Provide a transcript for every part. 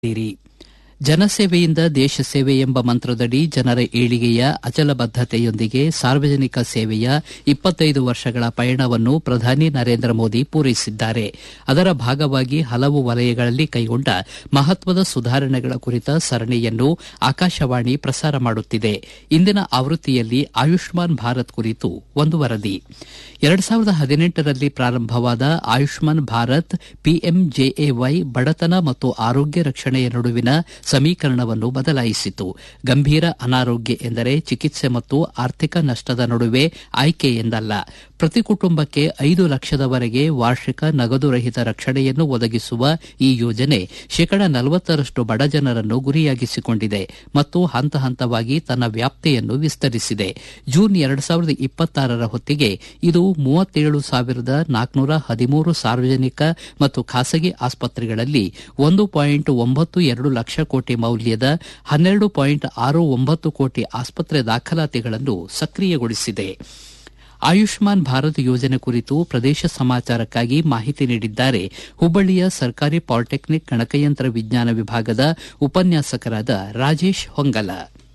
ಿರಿ ಜನಸೇವೆಯಿಂದ ದೇಶ ಸೇವೆ ಎಂಬ ಮಂತ್ರದಡಿ ಜನರ ಏಳಿಗೆಯ ಅಚಲ ಬದ್ದತೆಯೊಂದಿಗೆ ಸಾರ್ವಜನಿಕ ಸೇವೆಯ ಇಪ್ಪತ್ತೈದು ವರ್ಷಗಳ ಪಯಣವನ್ನು ಪ್ರಧಾನಿ ನರೇಂದ್ರ ಮೋದಿ ಪೂರೈಸಿದ್ದಾರೆ ಅದರ ಭಾಗವಾಗಿ ಹಲವು ವಲಯಗಳಲ್ಲಿ ಕೈಗೊಂಡ ಮಹತ್ವದ ಸುಧಾರಣೆಗಳ ಕುರಿತ ಸರಣಿಯನ್ನು ಆಕಾಶವಾಣಿ ಪ್ರಸಾರ ಮಾಡುತ್ತಿದೆ ಇಂದಿನ ಆವೃತ್ತಿಯಲ್ಲಿ ಆಯುಷ್ಮಾನ್ ಭಾರತ್ ಕುರಿತು ಒಂದು ವರದಿ ಎರಡು ಸಾವಿರದ ಹದಿನೆಂಟರಲ್ಲಿ ಪ್ರಾರಂಭವಾದ ಆಯುಷ್ಮಾನ್ ಭಾರತ್ ಪಿಎಂಜೆಎವೈ ಬಡತನ ಮತ್ತು ಆರೋಗ್ಯ ರಕ್ಷಣೆಯ ನಡುವಿನ ಸಮೀಕರಣವನ್ನು ಬದಲಾಯಿಸಿತು ಗಂಭೀರ ಅನಾರೋಗ್ಯ ಎಂದರೆ ಚಿಕಿತ್ಸೆ ಮತ್ತು ಆರ್ಥಿಕ ನಷ್ಟದ ನಡುವೆ ಆಯ್ಕೆ ಎಂದಲ್ಲ ಪ್ರತಿ ಕುಟುಂಬಕ್ಕೆ ಐದು ಲಕ್ಷದವರೆಗೆ ವಾರ್ಷಿಕ ನಗದು ರಹಿತ ರಕ್ಷಣೆಯನ್ನು ಒದಗಿಸುವ ಈ ಯೋಜನೆ ಶೇಕಡ ನಲವತ್ತರಷ್ಟು ಬಡ ಜನರನ್ನು ಗುರಿಯಾಗಿಸಿಕೊಂಡಿದೆ ಮತ್ತು ಹಂತ ಹಂತವಾಗಿ ತನ್ನ ವ್ಯಾಪ್ತಿಯನ್ನು ವಿಸ್ತರಿಸಿದೆ ಜೂನ್ ಎರಡು ಸಾವಿರದ ಇಪ್ಪತ್ತಾರರ ಹೊತ್ತಿಗೆ ಇದು ಮೂವತ್ತೇಳು ಸಾವಿರದ ನಾಲ್ಕುನೂರ ಹದಿಮೂರು ಸಾರ್ವಜನಿಕ ಮತ್ತು ಖಾಸಗಿ ಆಸ್ಪತ್ರೆಗಳಲ್ಲಿ ಒಂದು ಪಾಯಿಂಟ್ ಒಂಬತ್ತು ಎರಡು ಲಕ್ಷ ಕೋಟಿ ಮೌಲ್ಯದ ಹನ್ನೆರಡು ಪಾಯಿಂಟ್ ಆರು ಒಂಬತ್ತು ಕೋಟಿ ಆಸ್ಪತ್ರೆ ದಾಖಲಾತಿಗಳನ್ನು ಸಕ್ರಿಯಗೊಳಿಸಿದೆ ಆಯುಷ್ಮಾನ್ ಭಾರತ್ ಯೋಜನೆ ಕುರಿತು ಪ್ರದೇಶ ಸಮಾಚಾರಕ್ಕಾಗಿ ಮಾಹಿತಿ ನೀಡಿದ್ದಾರೆ ಹುಬ್ಬಳ್ಳಿಯ ಸರ್ಕಾರಿ ಪಾಲಿಟೆಕ್ನಿಕ್ ಗಣಕಯಂತ್ರ ವಿಜ್ಞಾನ ವಿಭಾಗದ ಉಪನ್ಯಾಸಕರಾದ ರಾಜೇಶ್ ಹೊಂಗಲ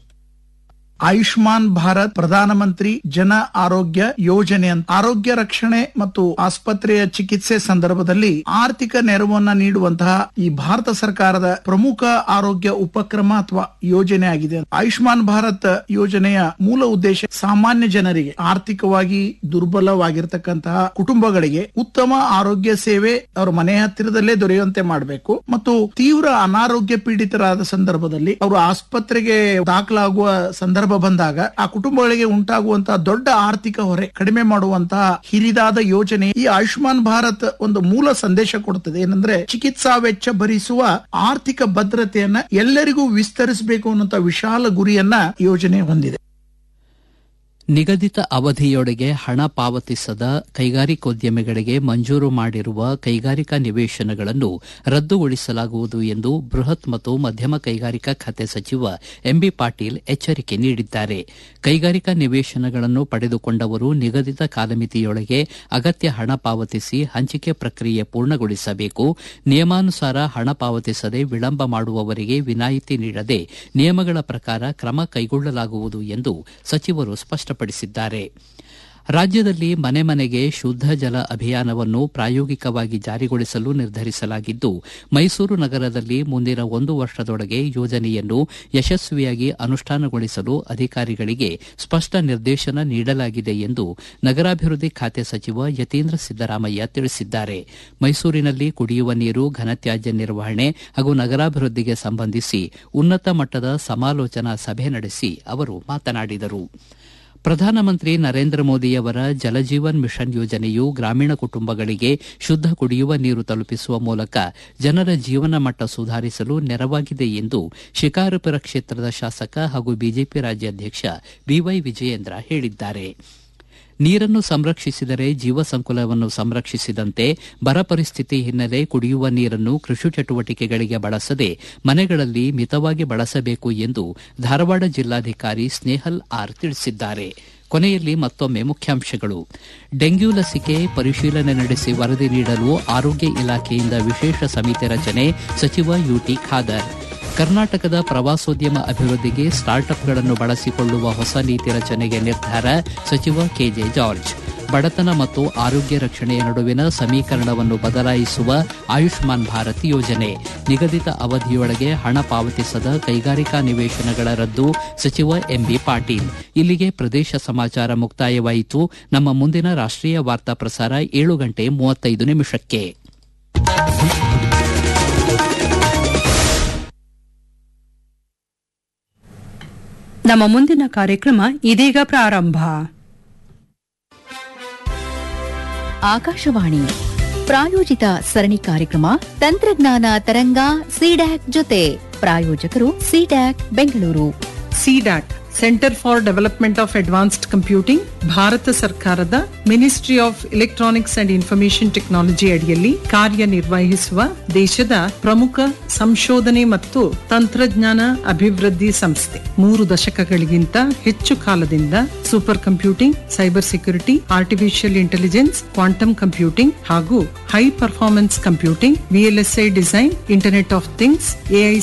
ಆಯುಷ್ಮಾನ್ ಭಾರತ್ ಪ್ರಧಾನಮಂತ್ರಿ ಜನ ಆರೋಗ್ಯ ಯೋಜನೆ ಅಂತ ಆರೋಗ್ಯ ರಕ್ಷಣೆ ಮತ್ತು ಆಸ್ಪತ್ರೆಯ ಚಿಕಿತ್ಸೆ ಸಂದರ್ಭದಲ್ಲಿ ಆರ್ಥಿಕ ನೆರವನ್ನ ನೀಡುವಂತಹ ಈ ಭಾರತ ಸರ್ಕಾರದ ಪ್ರಮುಖ ಆರೋಗ್ಯ ಉಪಕ್ರಮ ಅಥವಾ ಯೋಜನೆ ಆಗಿದೆ ಆಯುಷ್ಮಾನ್ ಭಾರತ್ ಯೋಜನೆಯ ಮೂಲ ಉದ್ದೇಶ ಸಾಮಾನ್ಯ ಜನರಿಗೆ ಆರ್ಥಿಕವಾಗಿ ದುರ್ಬಲವಾಗಿರ್ತಕ್ಕಂತಹ ಕುಟುಂಬಗಳಿಗೆ ಉತ್ತಮ ಆರೋಗ್ಯ ಸೇವೆ ಅವರ ಮನೆ ಹತ್ತಿರದಲ್ಲೇ ದೊರೆಯುವಂತೆ ಮಾಡಬೇಕು ಮತ್ತು ತೀವ್ರ ಅನಾರೋಗ್ಯ ಪೀಡಿತರಾದ ಸಂದರ್ಭದಲ್ಲಿ ಅವರು ಆಸ್ಪತ್ರೆಗೆ ದಾಖಲಾಗುವ ಸಂದರ್ಭ ಬಂದಾಗ ಆ ಕುಟುಂಬಗಳಿಗೆ ಉಂಟಾಗುವಂತಹ ದೊಡ್ಡ ಆರ್ಥಿಕ ಹೊರೆ ಕಡಿಮೆ ಮಾಡುವಂತಹ ಹಿರಿದಾದ ಯೋಜನೆ ಈ ಆಯುಷ್ಮಾನ್ ಭಾರತ್ ಒಂದು ಮೂಲ ಸಂದೇಶ ಕೊಡುತ್ತದೆ ಏನಂದ್ರೆ ಚಿಕಿತ್ಸಾ ವೆಚ್ಚ ಭರಿಸುವ ಆರ್ಥಿಕ ಭದ್ರತೆಯನ್ನ ಎಲ್ಲರಿಗೂ ವಿಸ್ತರಿಸಬೇಕು ಅನ್ನುವಂತ ವಿಶಾಲ ಗುರಿಯನ್ನ ಯೋಜನೆ ಹೊಂದಿದೆ ನಿಗದಿತ ಅವಧಿಯೊಳಗೆ ಹಣ ಪಾವತಿಸದ ಕೈಗಾರಿಕೋದ್ಯಮಿಗಳಿಗೆ ಮಂಜೂರು ಮಾಡಿರುವ ಕೈಗಾರಿಕಾ ನಿವೇಶನಗಳನ್ನು ರದ್ದುಗೊಳಿಸಲಾಗುವುದು ಎಂದು ಬೃಹತ್ ಮತ್ತು ಮಧ್ಯಮ ಕೈಗಾರಿಕಾ ಖಾತೆ ಸಚಿವ ಎಂಬಿ ಪಾಟೀಲ್ ಎಚ್ಚರಿಕೆ ನೀಡಿದ್ದಾರೆ ಕೈಗಾರಿಕಾ ನಿವೇಶನಗಳನ್ನು ಪಡೆದುಕೊಂಡವರು ನಿಗದಿತ ಕಾಲಮಿತಿಯೊಳಗೆ ಅಗತ್ಯ ಹಣ ಪಾವತಿಸಿ ಹಂಚಿಕೆ ಪ್ರಕ್ರಿಯೆ ಪೂರ್ಣಗೊಳಿಸಬೇಕು ನಿಯಮಾನುಸಾರ ಹಣ ಪಾವತಿಸದೆ ವಿಳಂಬ ಮಾಡುವವರಿಗೆ ವಿನಾಯಿತಿ ನೀಡದೆ ನಿಯಮಗಳ ಪ್ರಕಾರ ಕ್ರಮ ಕೈಗೊಳ್ಳಲಾಗುವುದು ಎಂದು ಸಚಿವರು ಸ್ಪಷ್ಟಪಡಿಸಿದ್ದಾರೆ ರಾಜ್ಯದಲ್ಲಿ ಮನೆ ಮನೆಗೆ ಶುದ್ದ ಜಲ ಅಭಿಯಾನವನ್ನು ಪ್ರಾಯೋಗಿಕವಾಗಿ ಜಾರಿಗೊಳಿಸಲು ನಿರ್ಧರಿಸಲಾಗಿದ್ದು ಮೈಸೂರು ನಗರದಲ್ಲಿ ಮುಂದಿನ ಒಂದು ವರ್ಷದೊಳಗೆ ಯೋಜನೆಯನ್ನು ಯಶಸ್ವಿಯಾಗಿ ಅನುಷ್ಠಾನಗೊಳಿಸಲು ಅಧಿಕಾರಿಗಳಿಗೆ ಸ್ಪಷ್ಟ ನಿರ್ದೇಶನ ನೀಡಲಾಗಿದೆ ಎಂದು ನಗರಾಭಿವೃದ್ಧಿ ಖಾತೆ ಸಚಿವ ಯತೀಂದ್ರ ಸಿದ್ದರಾಮಯ್ಯ ತಿಳಿಸಿದ್ದಾರೆ ಮೈಸೂರಿನಲ್ಲಿ ಕುಡಿಯುವ ನೀರು ಘನತ್ಯಾಜ್ಯ ನಿರ್ವಹಣೆ ಹಾಗೂ ನಗರಾಭಿವೃದ್ಧಿಗೆ ಸಂಬಂಧಿಸಿ ಉನ್ನತ ಮಟ್ಟದ ಸಮಾಲೋಚನಾ ಸಭೆ ನಡೆಸಿ ಅವರು ಮಾತನಾಡಿದರು ಪ್ರಧಾನಮಂತ್ರಿ ನರೇಂದ್ರ ಮೋದಿಯವರ ಜಲಜೀವನ್ ಮಿಷನ್ ಯೋಜನೆಯು ಗ್ರಾಮೀಣ ಕುಟುಂಬಗಳಿಗೆ ಶುದ್ದ ಕುಡಿಯುವ ನೀರು ತಲುಪಿಸುವ ಮೂಲಕ ಜನರ ಜೀವನ ಮಟ್ಟ ಸುಧಾರಿಸಲು ನೆರವಾಗಿದೆ ಎಂದು ಶಿಕಾರಿಪುರ ಕ್ಷೇತ್ರದ ಶಾಸಕ ಹಾಗೂ ಬಿಜೆಪಿ ರಾಜ್ಯಾಧ್ಯಕ್ಷ ಬಿವೈ ವಿಜಯೇಂದ್ರ ಹೇಳಿದ್ದಾರೆ ನೀರನ್ನು ಸಂರಕ್ಷಿಸಿದರೆ ಜೀವ ಸಂಕುಲವನ್ನು ಸಂರಕ್ಷಿಸಿದಂತೆ ಬರ ಪರಿಸ್ಥಿತಿ ಹಿನ್ನೆಲೆ ಕುಡಿಯುವ ನೀರನ್ನು ಕೃಷಿ ಚಟುವಟಿಕೆಗಳಿಗೆ ಬಳಸದೆ ಮನೆಗಳಲ್ಲಿ ಮಿತವಾಗಿ ಬಳಸಬೇಕು ಎಂದು ಧಾರವಾಡ ಜಿಲ್ಲಾಧಿಕಾರಿ ಸ್ನೇಹಲ್ ಆರ್ ತಿಳಿಸಿದ್ದಾರೆ ಕೊನೆಯಲ್ಲಿ ಮತ್ತೊಮ್ಮೆ ಮುಖ್ಯಾಂಶಗಳು ಡೆಂಗ್ಯೂ ಲಸಿಕೆ ಪರಿಶೀಲನೆ ನಡೆಸಿ ವರದಿ ನೀಡಲು ಆರೋಗ್ಯ ಇಲಾಖೆಯಿಂದ ವಿಶೇಷ ಸಮಿತಿ ರಚನೆ ಸಚಿವ ಯುಟಿ ಖಾದರ್ ಕರ್ನಾಟಕದ ಪ್ರವಾಸೋದ್ಯಮ ಅಭಿವೃದ್ಧಿಗೆ ಸ್ಟಾರ್ಟ್ಅಪ್ಗಳನ್ನು ಬಳಸಿಕೊಳ್ಳುವ ಹೊಸ ನೀತಿ ರಚನೆಗೆ ನಿರ್ಧಾರ ಸಚಿವ ಕೆಜೆ ಜಾರ್ಜ್ ಬಡತನ ಮತ್ತು ಆರೋಗ್ಯ ರಕ್ಷಣೆಯ ನಡುವಿನ ಸಮೀಕರಣವನ್ನು ಬದಲಾಯಿಸುವ ಆಯುಷ್ಮಾನ್ ಭಾರತ್ ಯೋಜನೆ ನಿಗದಿತ ಅವಧಿಯೊಳಗೆ ಹಣ ಪಾವತಿಸದ ಕೈಗಾರಿಕಾ ನಿವೇಶನಗಳ ರದ್ದು ಸಚಿವ ಎಂಬಿ ಪಾಟೀಲ್ ಇಲ್ಲಿಗೆ ಪ್ರದೇಶ ಸಮಾಚಾರ ಮುಕ್ತಾಯವಾಯಿತು ನಮ್ಮ ಮುಂದಿನ ರಾಷ್ಟೀಯ ವಾರ್ತಾ ಪ್ರಸಾರ ಏಳು ಗಂಟೆ ಮೂವತ್ತೈದು ನಿಮಿಷಕ್ಕೆ ನಮ್ಮ ಮುಂದಿನ ಕಾರ್ಯಕ್ರಮ ಇದೀಗ ಪ್ರಾರಂಭ ಆಕಾಶವಾಣಿ ಪ್ರಾಯೋಜಿತ ಸರಣಿ ಕಾರ್ಯಕ್ರಮ ತಂತ್ರಜ್ಞಾನ ತರಂಗ ಸಿಡ್ಯಾಕ್ ಜೊತೆ ಪ್ರಾಯೋಜಕರು CDAC Bengaluru CDAC centre for development of advanced computing Bharat ಸರ್ಕಾರದ ministry of electronics and information technology ಅಡಿಯಲ್ಲಿ ಕಾರ್ಯನಿರ್ವಹಿಸುವ ದೇಶದ ಪ್ರಮುಖ ಸಂಶೋಧನೆ ಮತ್ತು ತಂತ್ರಜ್ಞಾನ ಅಭಿವೃದ್ಧಿ ಸಂಸ್ಥೆ ಮೂರು ದಶಕಗಳಿಗಿಂತ ಹೆಚ್ಚು ಕಾಲದಿಂದ super computing cyber security artificial intelligence quantum computing ಹಾಗೂ high performance computing VLSI design internet of things AI